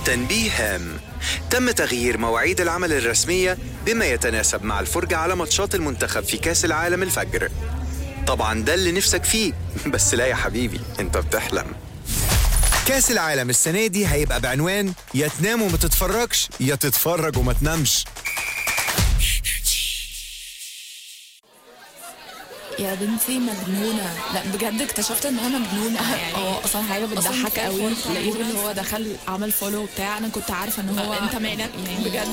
تنبيه هام تم تغيير مواعيد العمل الرسمية بما يتناسب مع الفرجة على ماتشات المنتخب في كأس العالم الفجر طبعا ده اللي نفسك فيه بس لا يا حبيبي انت بتحلم كأس العالم السنة دي هيبقى بعنوان يا تنام وما تتفرجش يا تتفرج وما تنامش يا بنتي مجنونة لا بجد اكتشفت ان انا مجنونة يعني اه اصلا حاجه أصلاً بتضحك كفاية قوي فرصة لقيت إن ان هو دخل عمل فولو بتاع انا كنت عارفه ان هو انت مالك يعني بجد